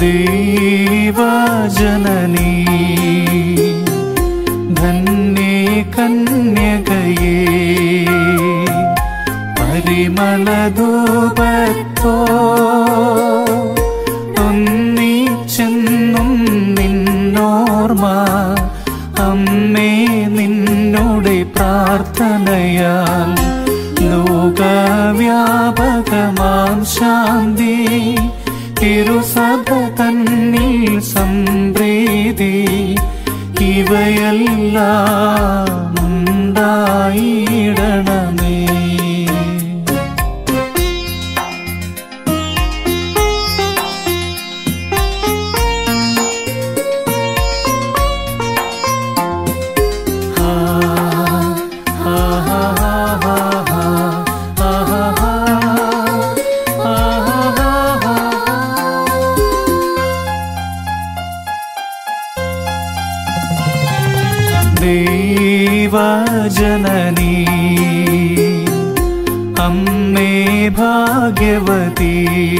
ദേവജനനീ ധന്യേ കന്യകയേ പരിമളധൂപത്തോ ഒന്നിച്ചെന്നും നിന്നോർമ്മ അമ്മേ നിന്നോടെ പ്രാർത്ഥനയാൽ ലോകവ്യാപകമാം ശാന്തി തിരുസഭ തന്നിൽ സംപ്രീതി ഇവയെല്ലാം ഉണ്ടായിടണമേ ദേവജനനീ അമ്മേ ഭാഗ്യവതി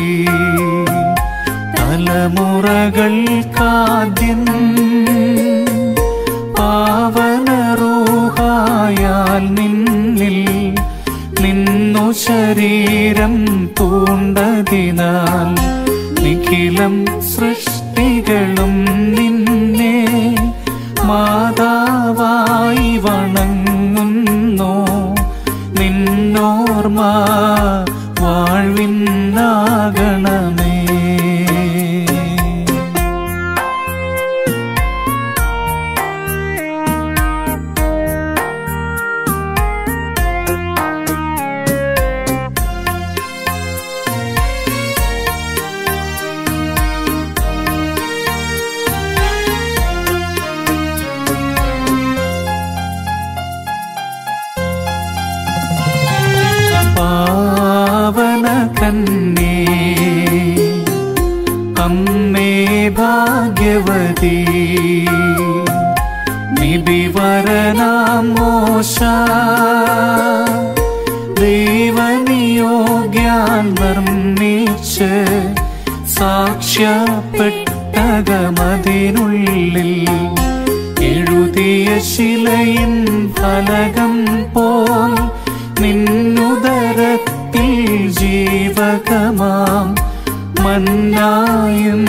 തലമുറകൾക്കാദ്യം പാവനറൂഹായാൽ നിന്നിൽ നിന്നു ശരീരം പൂണ്ടതിനാൽ നിഖിലം സൃഷ്ടികളും നിന്നെ മാതാവായി വണങ്ങുന്നു നിന്നോർമ്മ വാഴ്വിന്നാകണമേ പാവന കന്നേ അമ്മേ ഭാഗ്യവതി നിബിവരനാം മോശ ദൈവനിയോഗ്യാൽ നിർമ്മിച്ച് സാക്ഷ്യപ്പെട്ടകമതിനുള്ളിൽ എഴുതിയ ശിലയിൻ ഫലകം പോൽ നിന്നുദരത്തിൽ ജീവകമാം മന്നായും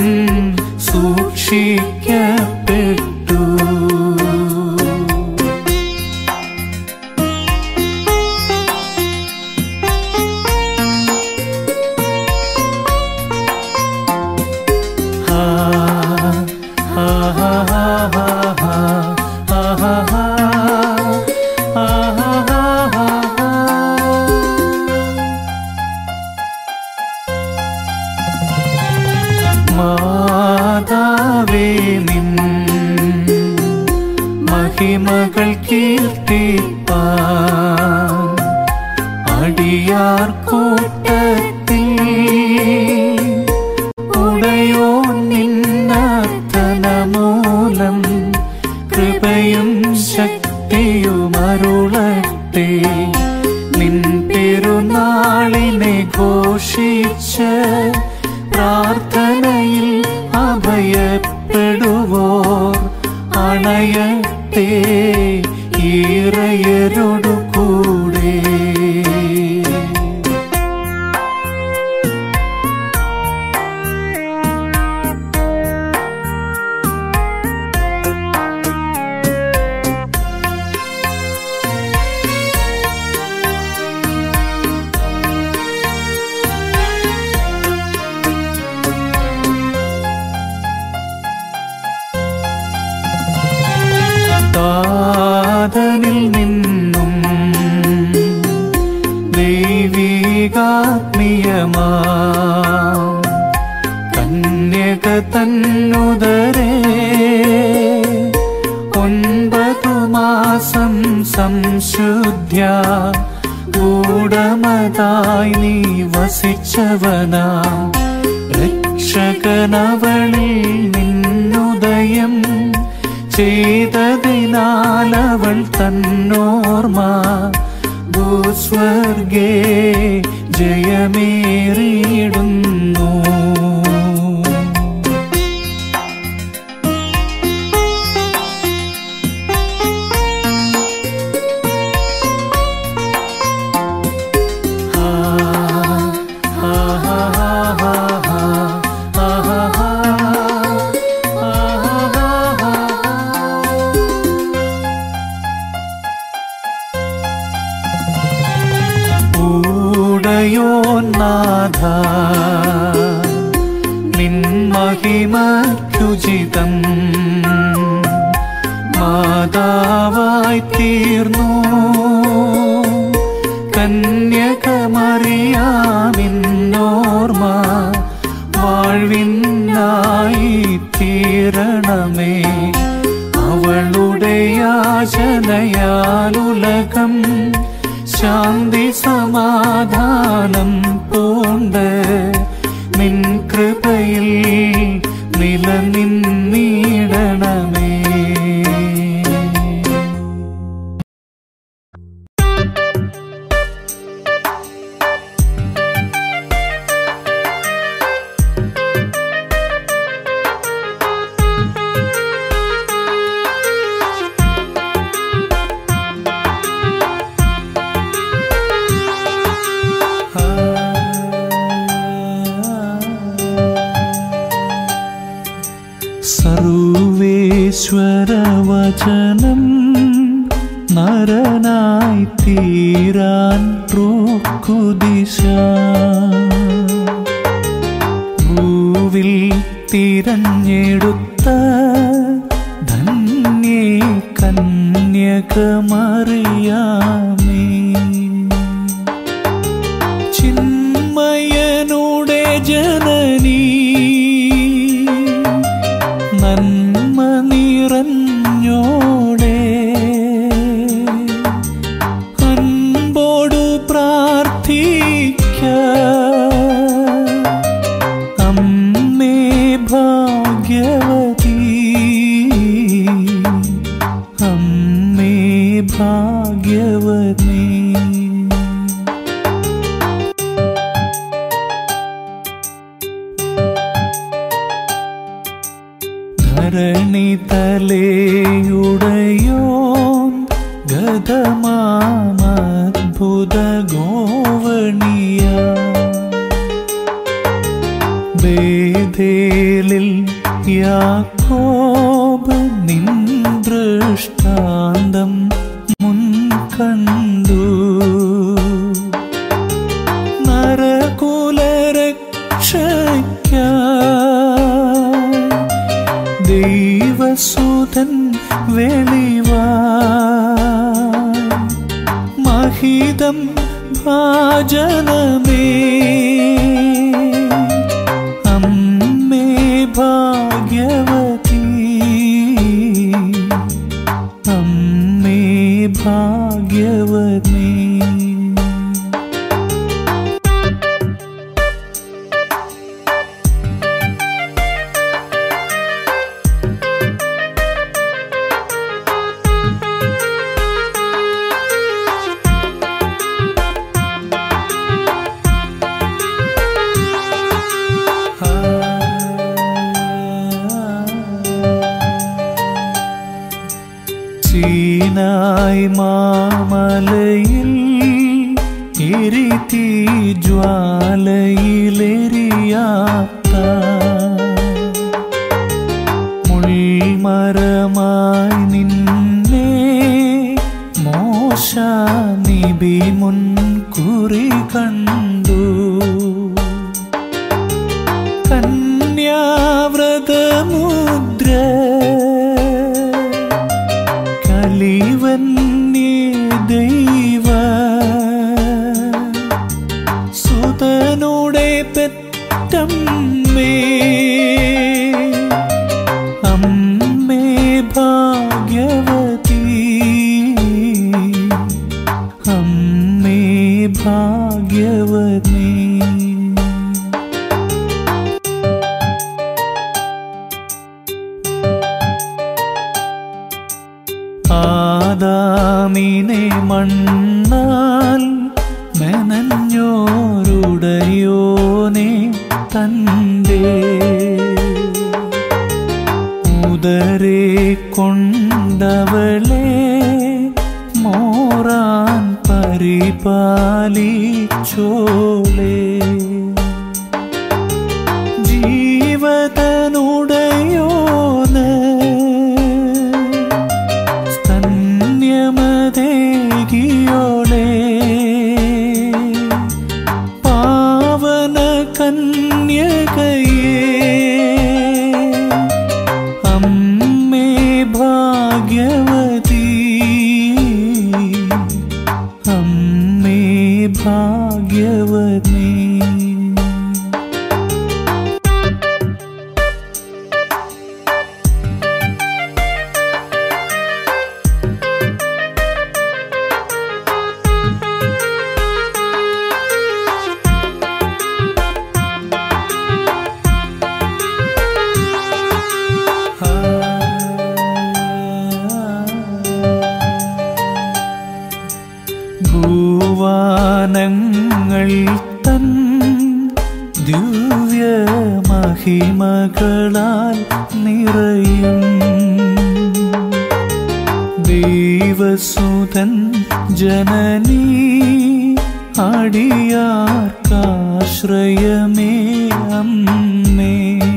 സൂക്ഷിക്കപ്പെട്ടു മാതാവേ നിൻ മഹിമകൾ കീർത്തിപ്പാൻ അടിയാർ കൂട്ടത്തിൽ ഉടയോ നിന്നത്തനമൂലം കൃപയും ശക്തിയും അരുളട്ടെ നിൻ പെരുന്നാളിനെ ഘോഷിച്ച് പ്രാർത്ഥനയിൽ അഭയപ്പെടുവോർ അണയട്ടെ ഈറയരോടു കൂടെ താതനിൽ നിന്നും ദൈവികാത്മീയമാ കന്യക തന്നുദരേ ഒൻപതു മാസം സംശുദ്ധ്യ ഗൂഢമതായി നീ വസിച്ചവനാ രക്ഷകനവളിൽ നിന്നുദയം ചെയ്തതിനാലവൾ തന്നോർമ്മ ഭൂസ്വർഗേ ജയമേറിയിടുന്നു നാഥ നിൻ മഹിമയ്ക്കുചിതം മാതാവായി തീർന്നു കന്യകമറിയാമിന്നോർമ്മ വാഴ്വിനായി തീരണമേ അവളുടെ യാചനയാലുലകം ശാന്തി സമാധാനം പൂണ്ട് നിൻ കൃപയിൽ നിലനിന്നിടണമേ സർവേശ്വരവചനം നരനായി തീരാൻ പ്രോക്കുദിശ ഭൂവിൽ തിരഞ്ഞെടുത്ത ധന്യേ കന്യകമറിയാമേ ചിന്മയനുടെ ജനനീ നന്മ നിറഞ്ഞോടെ അൻപോടു പ്രാർത്ഥിക്ക അമ്മേ ഭാഗ്യവതി അമ്മേ ഭാഗ്യവതി ധരണി തലയുടയോൻ ഗതമാമദ്ഭുത ഗോവണിയ ബേദേലിൽ യാക്കോബ് നിൻ ദൃഷ്ടാന്തം മുൻകണ്ടു നരകുലരക്ഷയ്ക്ക ദൈവസുതൻ വെളിവാ മഹിതം ഭാജനമേ അമ്മേ ഭാഗ്യവതി അമ്മേ ഭാഗ്യവതി സീനായി മാമലയിൽ എരിതി ജ്വാലയിലെരിയാത്ത മുൾമരമായി നിന്നെ മോശ നിബി മുൻകുറി കണ്ടു കന്യാവ്രതമുദ്ര കലിവന്യേ ദൈവ സുതനുടെ പെറ്റമ്മേ അമ്മേ ഭാഗ്യവതി അമ്മേ ഭാഗ്യവതി ആദാമിനെ മണ്ണാൽ മെനഞ്ഞോരുടയോനെ തൻ്റെ ഉദരെ കൊണ്ടവളെ മോറാൻ പരിപാലിച്ചോളേ ജീവതനുടയോന് സ്തന്യമതേകിയോളെ പാപികളായ ഭൂവാനങ്ങൾ തൻ ദിവ്യ മഹിമകളാൽ നിറയും ദൈവസുതൻ ജനനീ അടിയാർക്കാശ്രയമേ അമ്മേ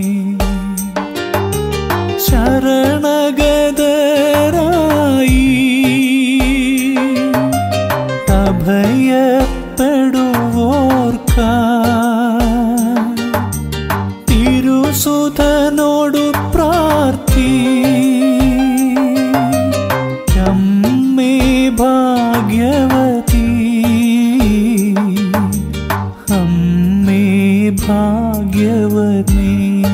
ശരണഗതരായി അഭയപ്പെടുവോർക്ക തിരുസുധനോടു പ്രാർത്ഥി അമ്മേ ഭാഗ്യവതി അമ്മേ ഭാഗ്യവതി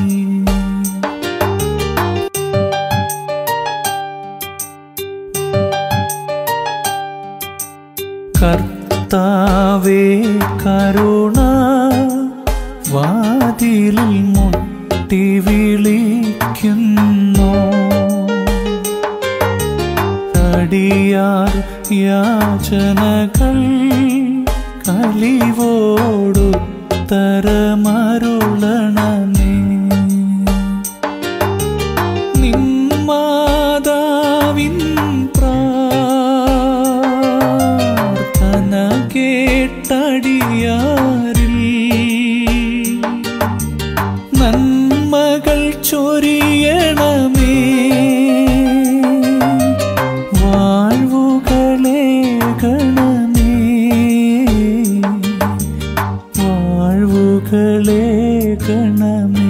കർത്താവേ കരുണ വാതിലിൽ മുട്ടി വിളിക്കുന്നു അടിയാർ യാചനകൾ കലിവോടു തരമരുളണമേ നിന്മാതാവിൻ പ്രാർത്ഥന കേട്ടടിയാരിൽ നന്മകൾ ചൊരിയണമേ വാഴ്വുകളെ ഗണമേ വാഴ്വുകളെ ഗണമേ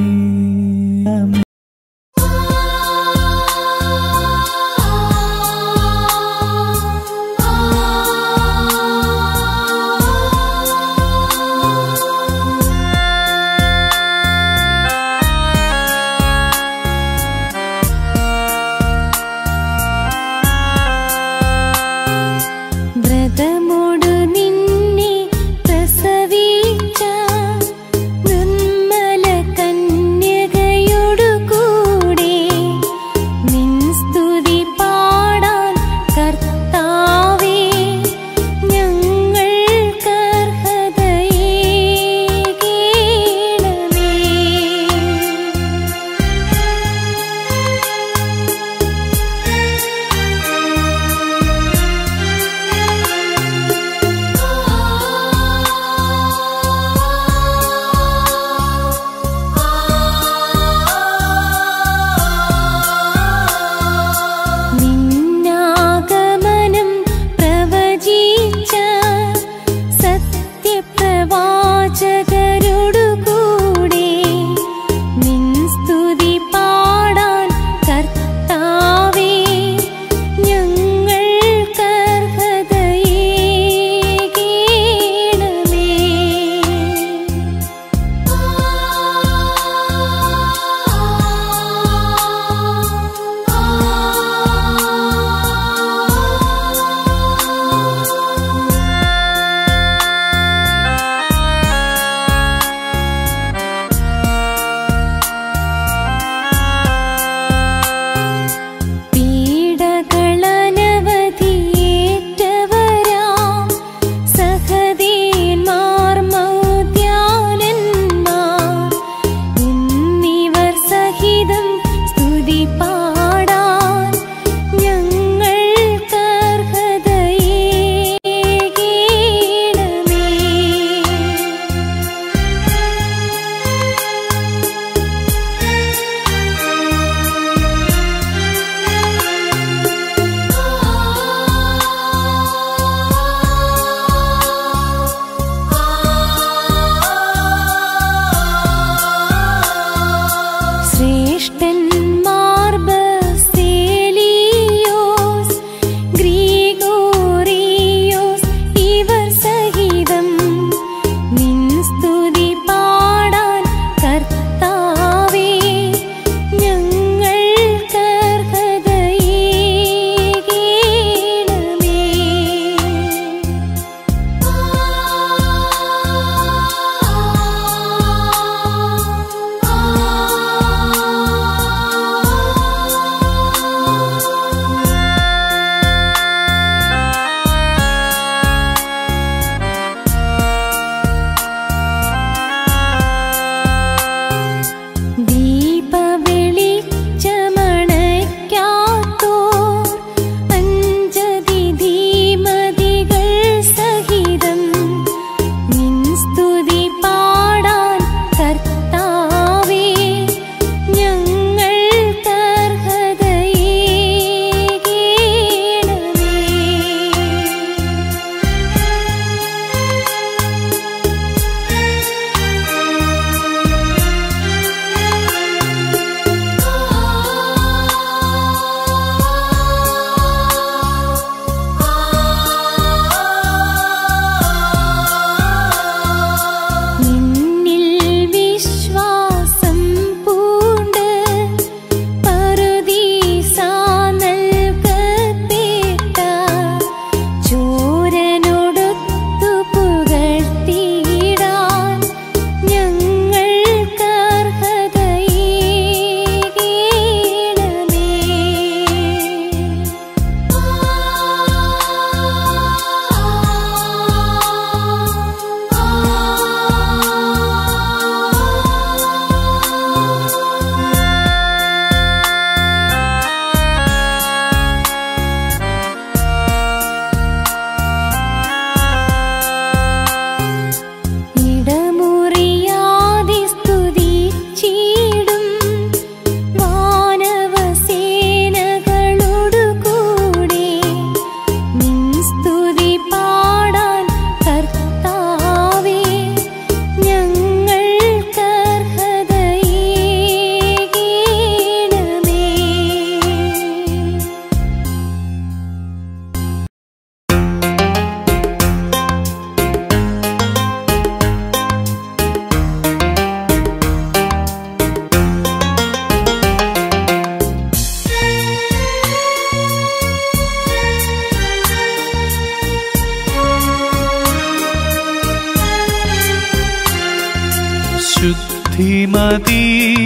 ബുദ്ധിമതി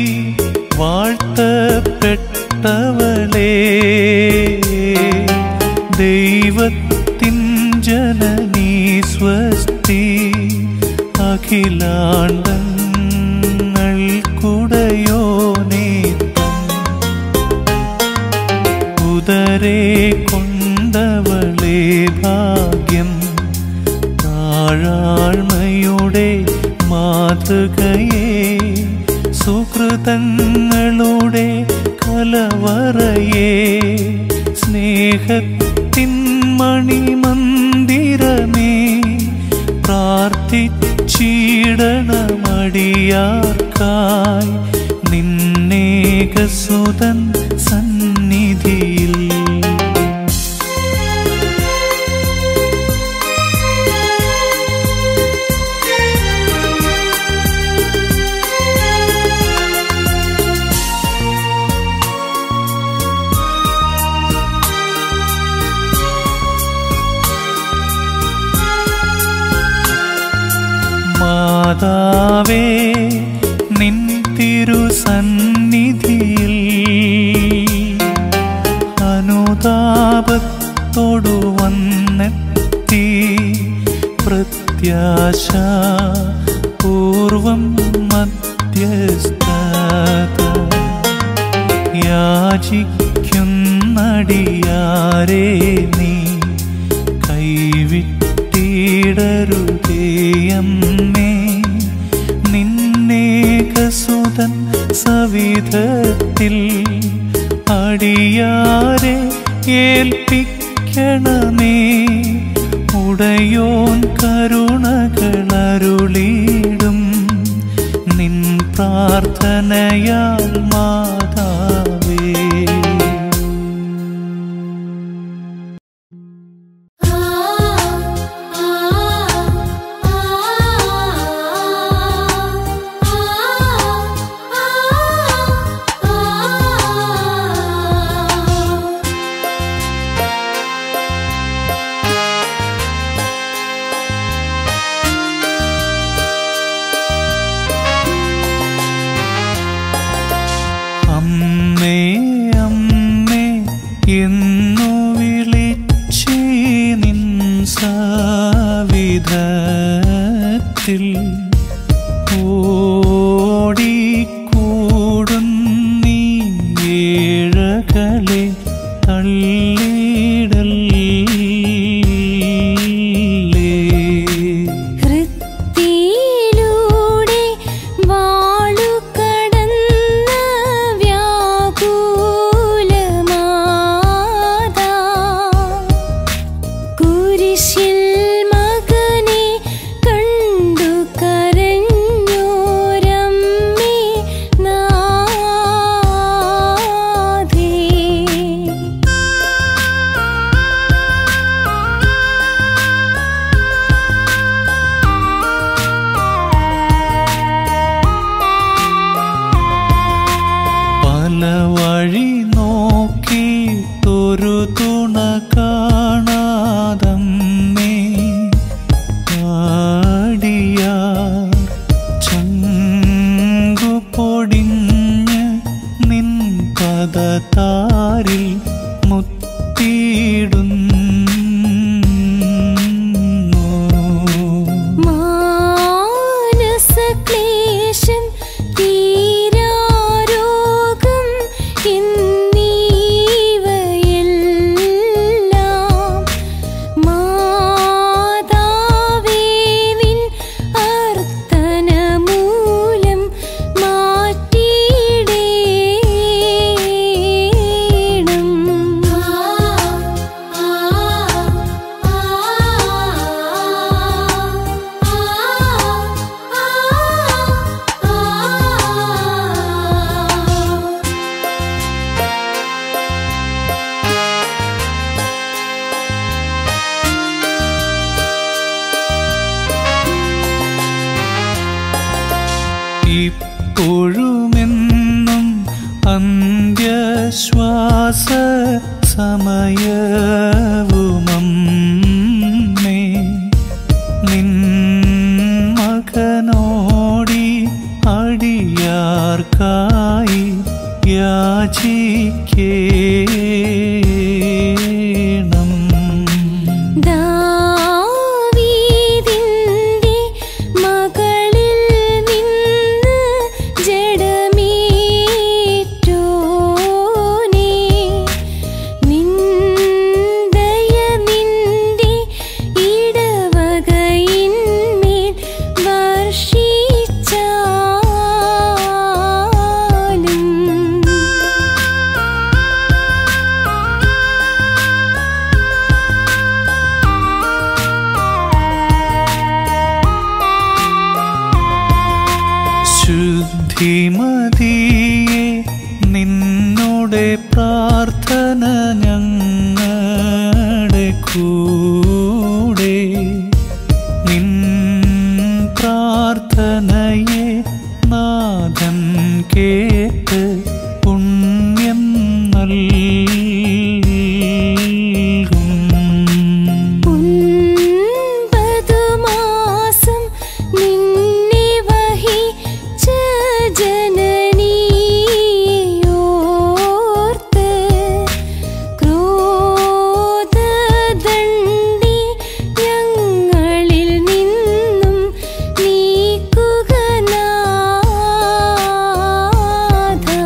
വാഴ്ത്തപ്പെട്ടവളേ ദൈവത്തിൻ ജനനീ സ്വസ്തി അഖിലാണ്ടങ്ങൾക്കുടയോനേ ഉദരേ കൊണ്ടവളേ ഭാഗ്യം താഴാഴ്മയുടെ മാതൃകയെ സുഹൃതങ്ങളുടെ കലവറയെ സ്നേഹത്തിൻ മണിമന്ദിരമേ പ്രാർത്ഥിച്ചിടണമടിയാർക്കായി നിന്നേകസുതൻ സന്നിധിയിൽ മാതാവേ നിൻ തിരുസന്നിധിയിൽ അനുതാപത്തോടു വന്നെത്തി പ്രത്യാശ പൂർവം മധ്യസ്ഥത യാചിക്കുന്നടിയാരേ നീ കൈവിട്ടിടരുതേയമ്മേ നിന്നേകസുതൻ സവിധത്തിൽ അടിയാരെ ഏൽപ്പിക്കണമേ ഉടയോൻ കരുണകളരുളിടും നിൻ പ്രാർത്ഥനയാൽ മാതാവേ അമ്മേ അമ്മേ എന്നു വിളിച്ചേ നിൻ സാവിധത്തിൽ ഓടിക്കൂടും നീ ഏഴകളെ തള്ളിടല്ലേ ഹൃത്തിയിലൂടെ വാളുകടന്ന വ്യാകുലമാതാ കുരിശിൽ മകനെ കണ്ടു കരഞ്ഞോരമ്മേ നാഥേ പല വഴി നോക്കിയിട്ടൊരു തുണ കാണാതമ്മേ ആടിയാ ചങ്കു പൊടിഞ്ഞ് നിൻ പദതാരിൽ മുത്തിയിടുന്നു മാനസക്ലേശം തീരാരോഗം എന്നീവയെല്ലാം മാതാവേ നിൻ അർത്ഥനമൂലം മാറ്റിയിടേണം ഇപ്പോഴുമെന്നും അന്ത്യശ്വാസ സമയവുമമ്മേ നിൻ മകനോടി അടിയാരേ ബുദ്ധിമതിയെ നിന്നോടെ പ്രാർത്ഥന ഞങ്ങളുടെ കൂടെ നിൻ പ്രാർത്ഥനയെ നാഥൻ കേട്ട് പുണ്യം നൽകും ഒൻപതു മാസം നിന്നെ വഹിച്ച ജനനിയോർത്ത് ക്രോധദണ്ഡി ഞങ്ങളിൽ നിന്നും നീക്കുക നാഥാ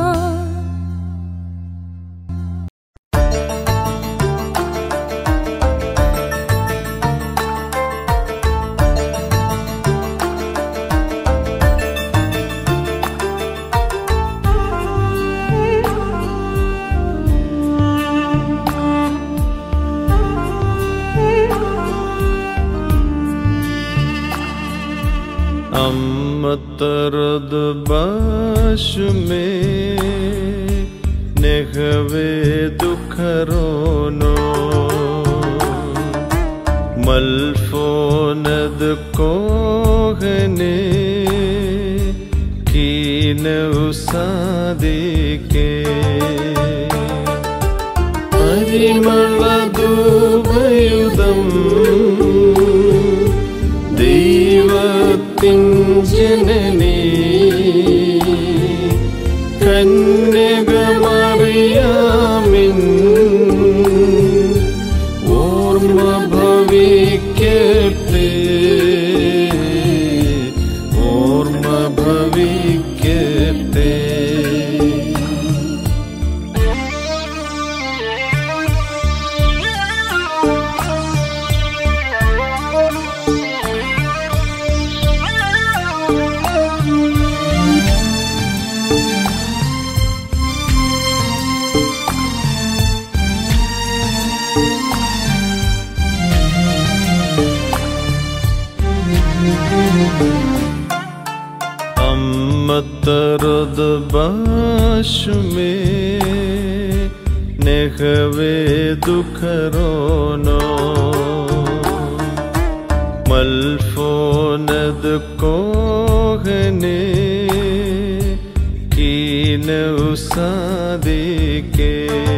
अमतरद बाश में नेहवे दुखरोनो मल्फोनद कोहने कीन उसादिके പരിമളദൂപയുധം ദൈവത്തിൻ ജനനീ കന്യകമറിയാമിൻ ഓർമ്മ ഭവിക്കട്ടെ ഓർമ്മ ഭവിക്കട്ടെ अमतरद बाश में नेहवे दुखरोनो मल्फोनद कोहने कीन उसादिके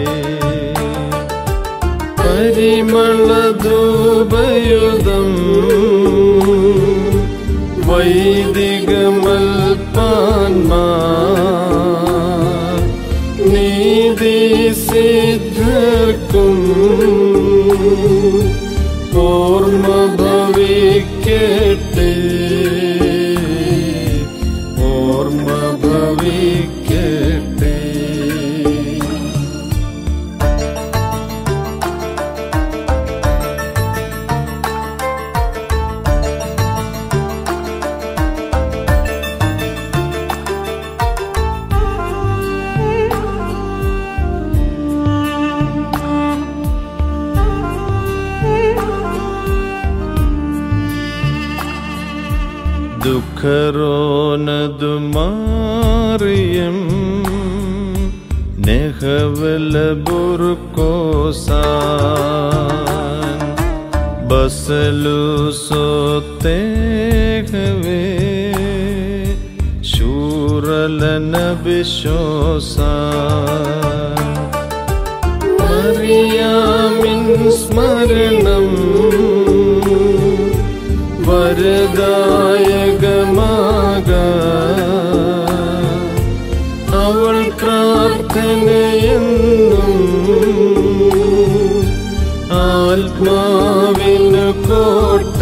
പരിമളധൂപയുധം വൈദികമൽപ്പാൻമാ നീതി സിദ്ധർക്കും ഓർമ്മ ഭവിക്കട്ടെ ഓർമ്മ ഭവിക്കട്ടെ ദുഃഖരോനതു മാറിയം നെഹവല ബുർക്കോസാൻ ബസലു സോത്തേഹവേ ശൂരലന വിശ്വസാൻ മറിയാമിൻ സ്മരണം വരദായകമാക അവൾ പ്രാർത്ഥനയെന്നും ആത്മാവിന് കോട്ട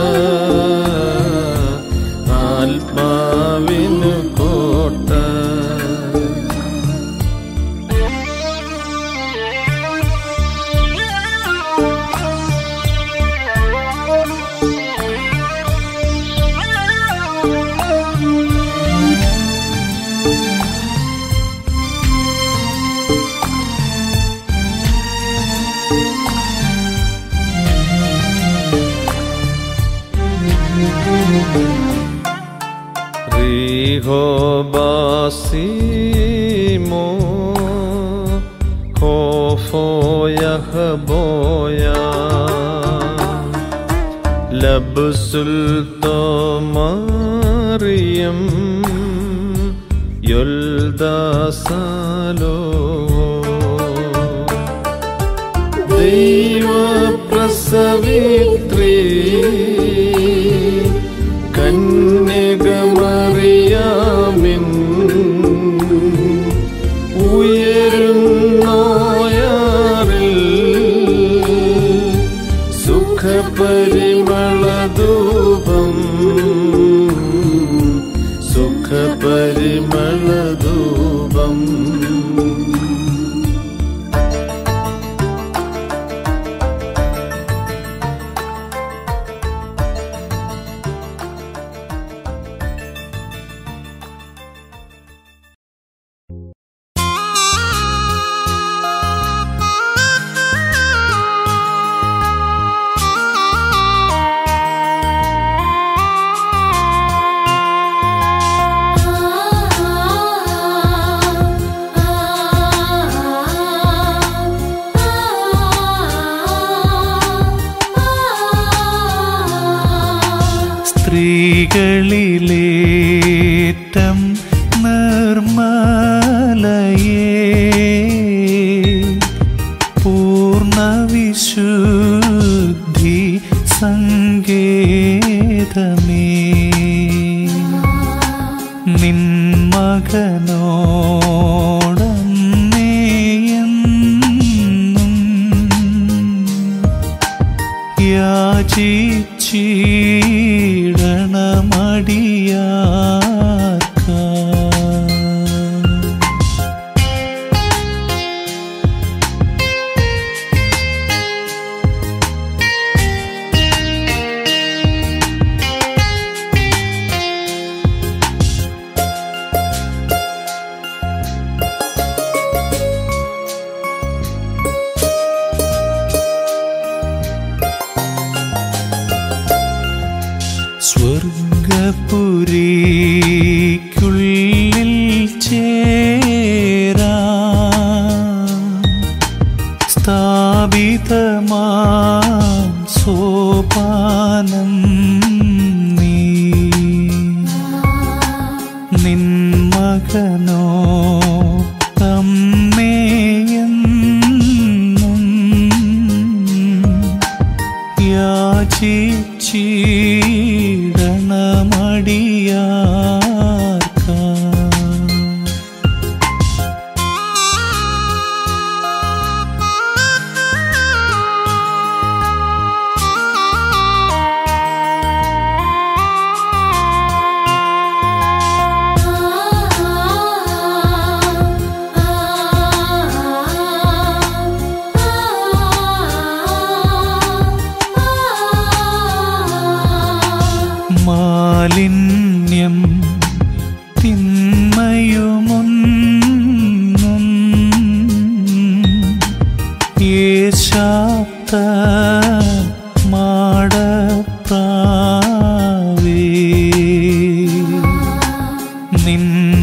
ആത്മാവിന് കോട്ട Rihobasimo Kofo Yahboya ലബ്സുൽ തോമറിയം യൊൽദാസലോ ദൈവപ്രസവിത്രീ കന്യകമറിയാമിൻ ഉയരുന്നോയാറിൽ സുഖപരിമളധൂപം സുഖപരിമളധൂപം സ്ത്രീകളിലേറ്റം നിർമ്മലയേ പൂർണ്ണ വിശുദ്ധി സങ്കേതമേ നിൻ മകനോടമ്മേയെന്നും യാചിച്ചിടണമടിയാർക്ക സ്വർഗപുരിക്കുള്ളിൽ ചേരാ സ്ഥാപിതമാം സോപാനം നീ നിൻ മകനോ തമ്മേയെന്നും യാചിച്ചിടണമടിയാർക്ക മാലിന്യം തിന്മയുമൊന്നും യേശാത്ത മാടപ്രാവേ നിൻ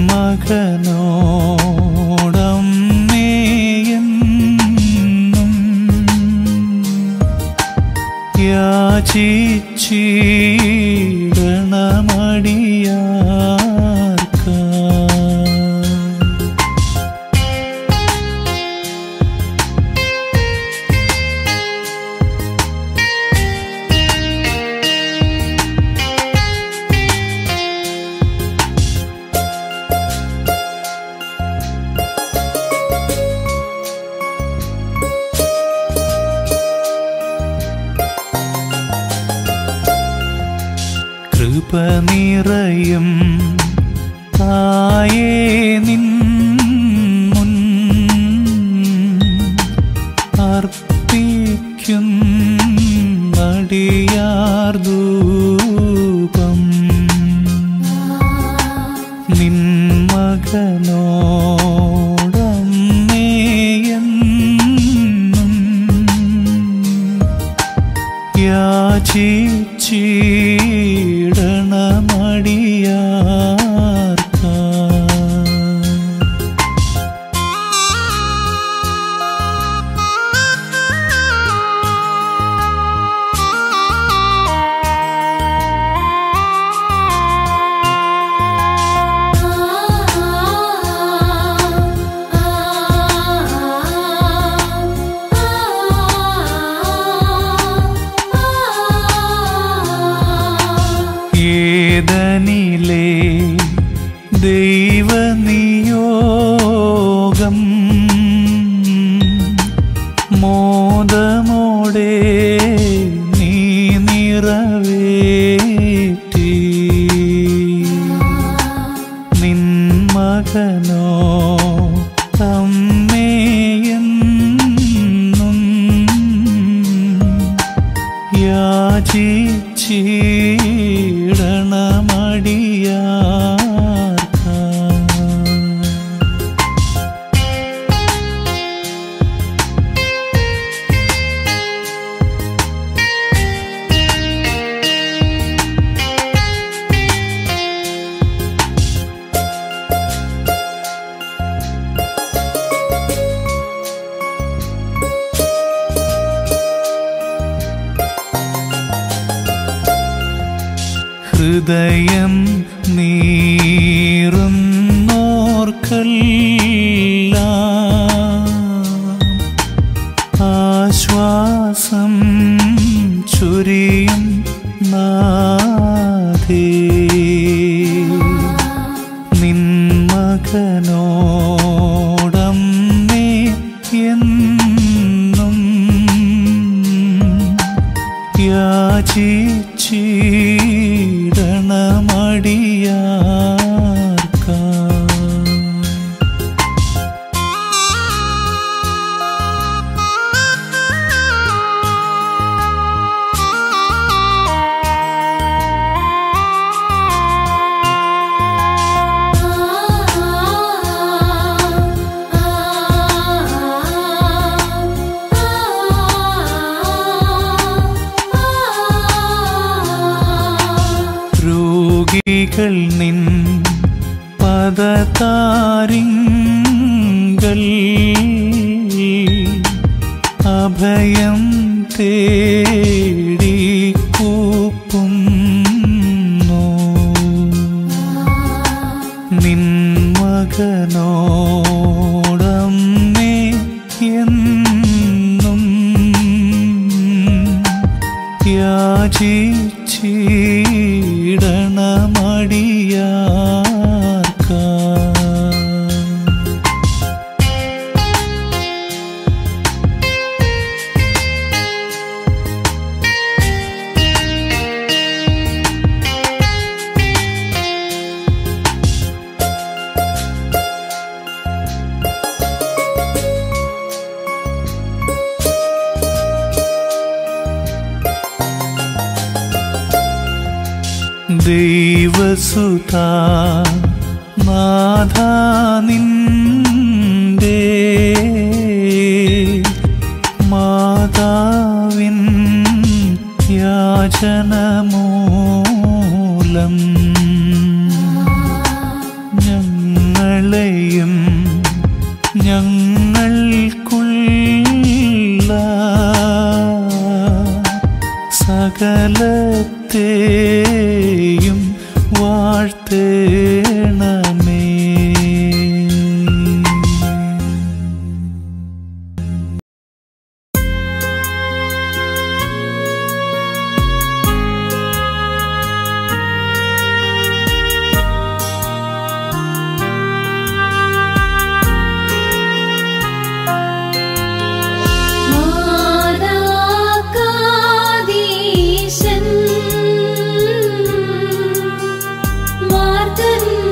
മകനോടമ്മേയെന്നും യാചിച്ചിടണമടിയാർക്ക കൃപ നിറയും തായേ നിൻ മുൻ അർപ്പിക്കും നടിയാർ ധൂപം നിൻ മകനോടമ്മേയെന്നും യാചിച്ചിടണമടിയാർക്ക ജീവനിലെ ദൈവനിയോഗം മോദമോടെ നീ നിറവേറ്റി നിൻ മകനോ തമ്മേയെന്നും യാചിച്ചിടണമടിയാർക്ക ഹൃദയം നീറുന്നോർക്കെല്ലാം ആശ്വാസം ചുരിയും നാഥേ നിൻ മകനോടമ്മേ എന്നും യാചിച്ചിടണമടിയാർക്ക രോഗികൾ നിൻ പദതാരിങ്കൽ അഭയം തേടി കൂപ്പുന്നു നിൻ മകനോടമ്മേ എന്നും യാചിച്ചിടണമടിയാർക്ക ദൈവസുത നാഥ നിന്റെ മാതാവിൻ യാചന മൂലം ഞങ്ങളെയും ഞങ്ങൾക്കുള്ള സകലത്തെയും വാഴ്ത്തേണമേ മാതാകാദീശൻ മാർത്തൻ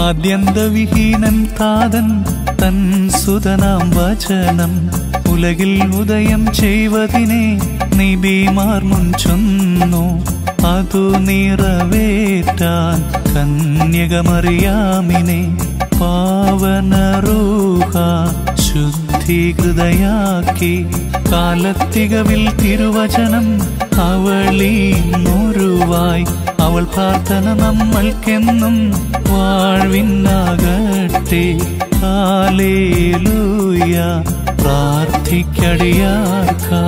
ആദ്യന്തവിഹീനൻ താതൻ തൻ സുതനാം വചനം ഉലകിൽ ഉദയം ചെയ്വതിനെ നിബിമാർ മുൻചൊന്നു അതു നിറവേറ്റാൻ കന്യകമറിയാമിനെ പാവനറൂഹ ശുദ്ധീകൃതയാക്കി കാലത്തികവിൽ തിരുവചനം അവളീന്നൊരുവായി അവൾ പ്രാർത്ഥന നമ്മൾക്കെന്നും വാഴ്വിന്നാകട്ടെ ഹാലേലൂയ പ്രാർത്ഥിക്കടിയാർക്കാ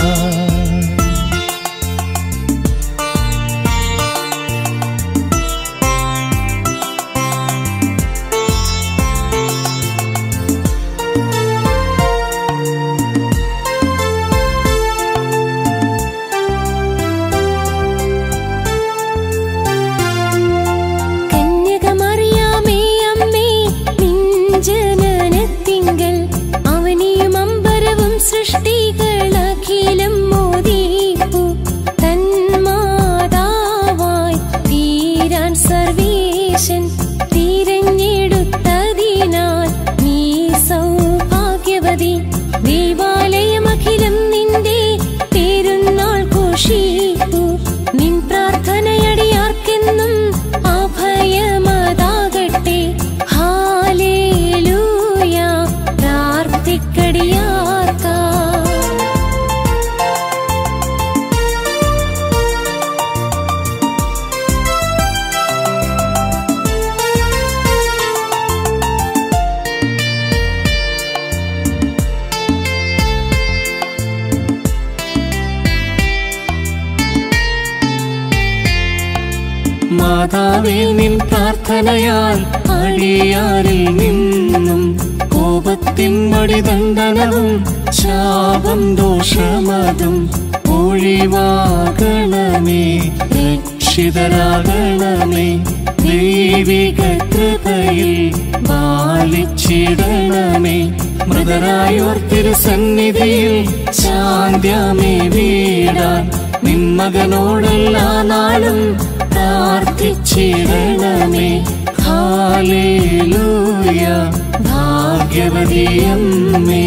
കന്യകമറിയാമേ അമ്മേ നിൻ ജനനത്തിങ്കൽ അവനിയും അമ്പരവും സൃഷ്ടികളഖിലം മോദീപ്പു തന്മാതാവായി തീരാൻ സർവേശൻ തിരഞ്ഞെടുത്തതിനാൽ നീ സൗഭാഗ്യവതി ദേവാലയമഖിലം നിന്റെ പെരുന്നാൾ ഘോഷിപ്പു നിൻ പ്രാർത്ഥനയടിയാർക്കെന്നും അഭയമതാകട്ടെ ഹാലേലൂയ പ്രാർത്ഥിക്കടിയാർക്കാ മാതാവേ നിൻ പ്രാർത്ഥനയാൽ അടിയാരിൽ നിന്നും കോപത്തിൻ മടിദണ്ഡനവും ശാപം ദോഷമതും ഒഴിവാകണമേ രക്ഷിതരാകണമേ ദൈവിക കൃപയിൽ ബാലിച്ചിടണമേ മൃതരായോർ തിരുസന്നിധിയിൽ ശാന്ത്യമേ വീടാൻ നിൻ മകനോടെല്ലാ നാളും പ്രാർത്ഥിച്ചിടണമേ ഹാലേലൂയ ഭാഗ്യവതിയമ്മേ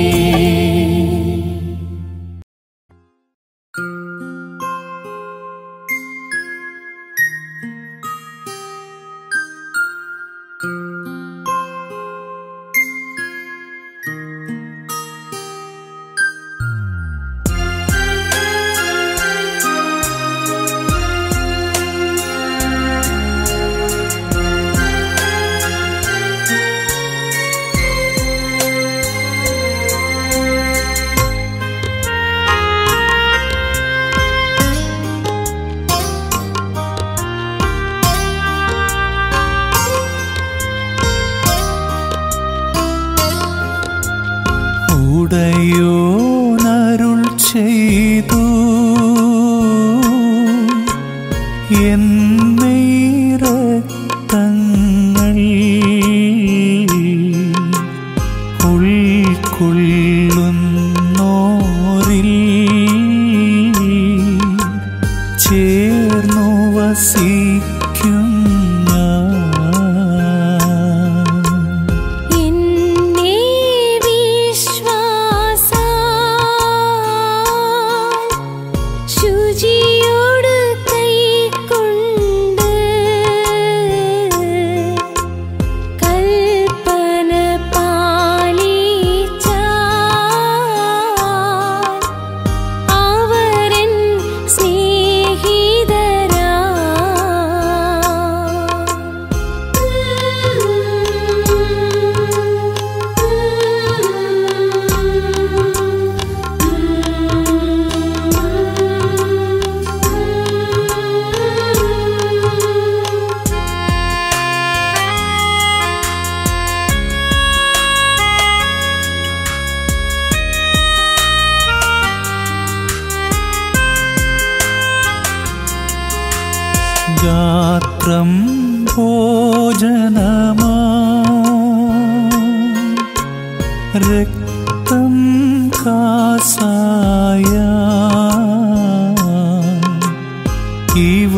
ഉടയോനരുൾ ചെയ്തു എന്നീരക്തങ്ങൾ ഉൾക്കൊള്ളുന്നോരിൽ ചേർന്നു വസിക്കും ഞാൻ. എന്നെ വിശ്വാസ ശുചിയോട് കൈക്കൊണ്ട് കൽപ്പന പാലിച്ച അവരൻ സ്നേഹിതരാ ഗാത്രം ഭോജനമാ രക്തം കാസായ ഇവ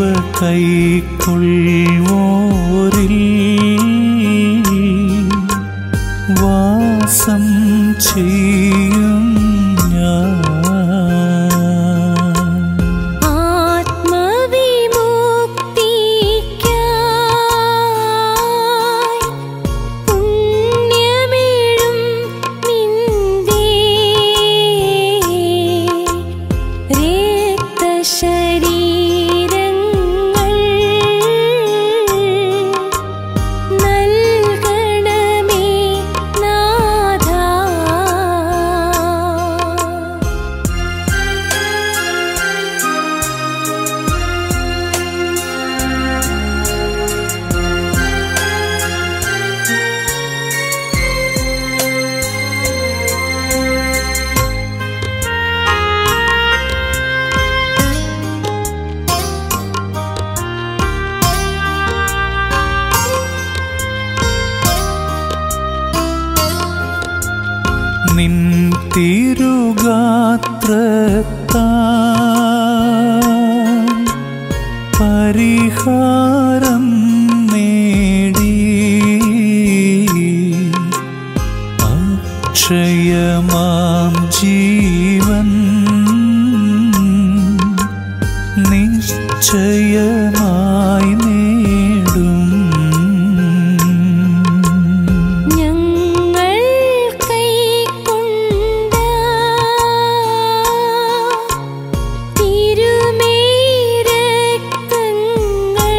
കൈക്കൊള്ളുവോരിൽ വാസം ചെയ്യും ഞാൻ ആത്മവിമുക്തിക്കായി പുണ്യമേഴും നിന്റെ രക്തശരീരങ്ങൾ നൽകണമേ നാഥാ നിൻ തിരുഗാത്രത്താൽ പരിഹാരം നേടി അക്ഷയമാം ജീവൻ നിശ്ചയമായി നേടും ഞങ്ങൾ കൈക്കൊണ്ട തിരുമേരക്തങ്ങൾ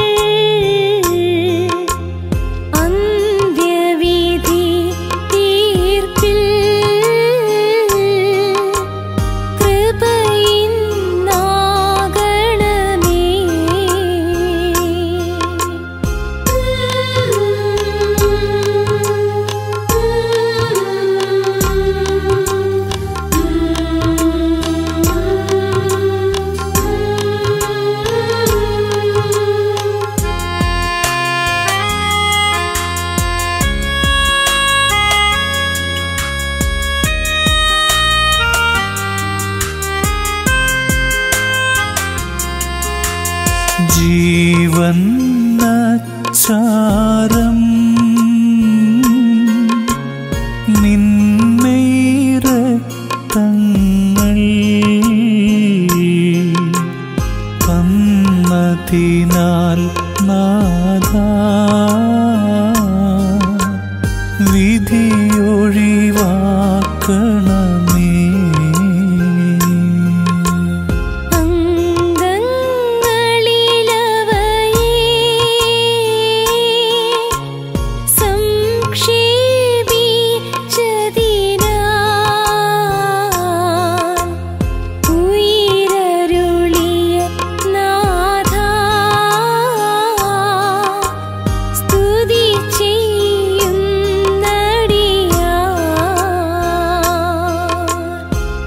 അന്ത്യവിധി തീർപ്പിൽ കൃപയിന്നാകണമേ ജീവൻ നച്ചാരം നിന്നൈരക്തങ്ങൾ തന്നതിനാൽ നാഥ വിധിയൊഴിവാക്കണമേ അംഗങ്ങളിലവയെ സംക്ഷേപിച്ചതിനാൽ ഉയരരുളിയ നാഥാ സ്തുതി ചെയ്യുന്നടിയാ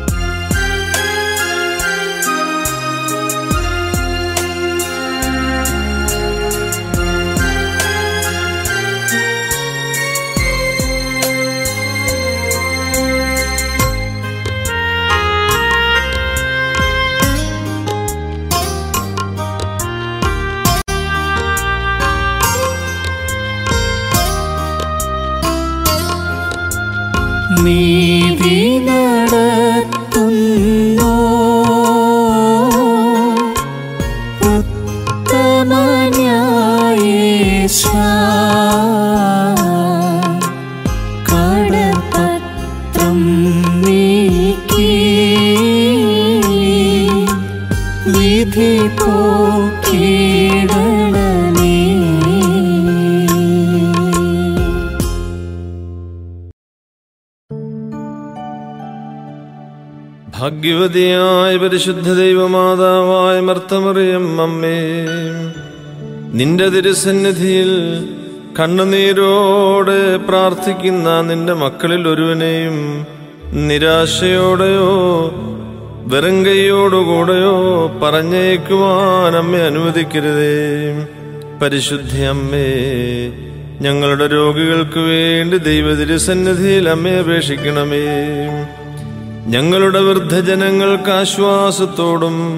നീതി നടത്തുന്നോ ഉത്തമന്യായേശ കടപത്രം നീക്കി വിധി പോക്കിടണമേ ഭാഗ്യവതിയായ പരിശുദ്ധ ദൈവമാതാവായ മർത്തമറിയം അമ്മേ നിന്റെ തിരുസന്നിധിയിൽ കണ്ണുനീരോടെ പ്രാർത്ഥിക്കുന്ന നിന്റെ മക്കളിൽ ഒരുവനെയും നിരാശയോടെയോ വെറും കൈയോടുകൂടെയോ പറഞ്ഞേക്കുവാൻ അമ്മ അനുവദിക്കരുതേ പരിശുദ്ധ അമ്മേ ഞങ്ങളുടെ രോഗികൾക്ക് വേണ്ടി ദൈവതിരുസന്നിധിയിൽ അമ്മയെ അപേക്ഷിക്കണമേ ഞങ്ങളുടെ വൃദ്ധജനങ്ങൾക്ക് ആശ്വാസത്തോടും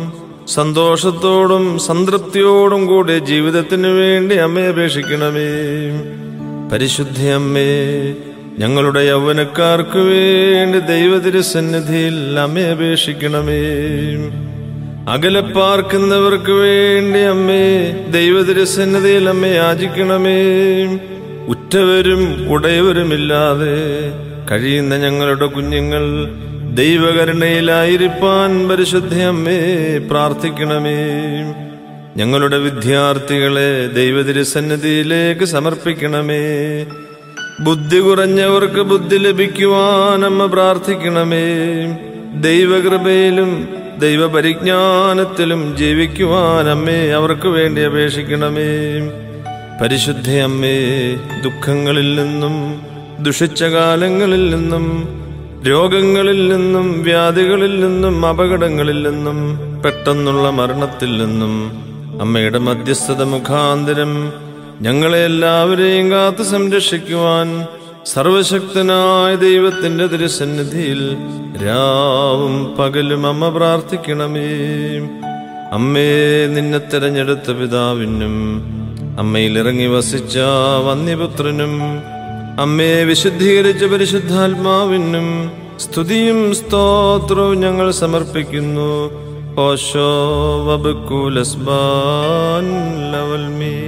സന്തോഷത്തോടും സംതൃപ്തിയോടും കൂടി ജീവിതത്തിന് വേണ്ടി അമ്മയെ അപേക്ഷിക്കണമേ പരിശുദ്ധ അമ്മേ ഞങ്ങളുടെ യൗവനക്കാർക്ക് വേണ്ടി ദൈവതിരുസന്നിധിയിൽ അമ്മയെ അപേക്ഷിക്കണമേ അകലെ പാർക്കുന്നവർക്ക് വേണ്ടി അമ്മേ ദൈവതിരുസന്നിധിയിൽ അമ്മ യാചിക്കണമേ ഉറ്റവരും ഉടയവരുമില്ലാതെ കഴിയുന്ന ഞങ്ങളുടെ കുഞ്ഞുങ്ങൾ ദൈവകരുണയിലായിരിക്കാൻ പരിശുദ്ധ അമ്മേ പ്രാർത്ഥിക്കണമേ ഞങ്ങളുടെ വിദ്യാർത്ഥികളെ ദൈവതിരുസന്നിധിയിലേക്ക് സമർപ്പിക്കണമേ ബുദ്ധി കുറഞ്ഞവർക്ക് ബുദ്ധി ലഭിക്കുവാൻ അമ്മ പ്രാർത്ഥിക്കണമേ ദൈവകൃപയിലും ദൈവപരിജ്ഞാനത്തിലും ജീവിക്കുവാൻ അമ്മേ അവർക്ക് വേണ്ടി അപേക്ഷിക്കണമേ പരിശുദ്ധ അമ്മേ ദുഃഖങ്ങളിൽ നിന്നും ദുഷിച്ച കാലങ്ങളിൽ നിന്നും രോഗങ്ങളിൽ നിന്നും വ്യാധികളിൽ നിന്നും അപകടങ്ങളിൽ നിന്നും പെട്ടെന്നുള്ള മരണത്തിൽ നിന്നും അമ്മയുടെ മധ്യസ്ഥത മുഖാന്തരം ഞങ്ങളെ എല്ലാവരെയും കാത്തു സംരക്ഷിക്കുവാൻ സർവശക്തനായ ദൈവത്തിന്റെ തിരുസന്നിധിയിൽ രാവും പകലും അമ്മ പ്രാർത്ഥിക്കണമേ അമ്മേ നിന്നെ തെരഞ്ഞെടുത്ത പിതാവിനും അമ്മയിൽ ഇറങ്ങി വസിച്ച വന്യപുത്രനും അമ്മയെ വിശുദ്ധീകരിച്ച പരിശുദ്ധാത്മാവിനും സ്തുതിയും സ്തോത്രവും ഞങ്ങൾ സമർപ്പിക്കുന്നു ഓശോ വബുക്കുലസ്ബാൻ ലവൽമീ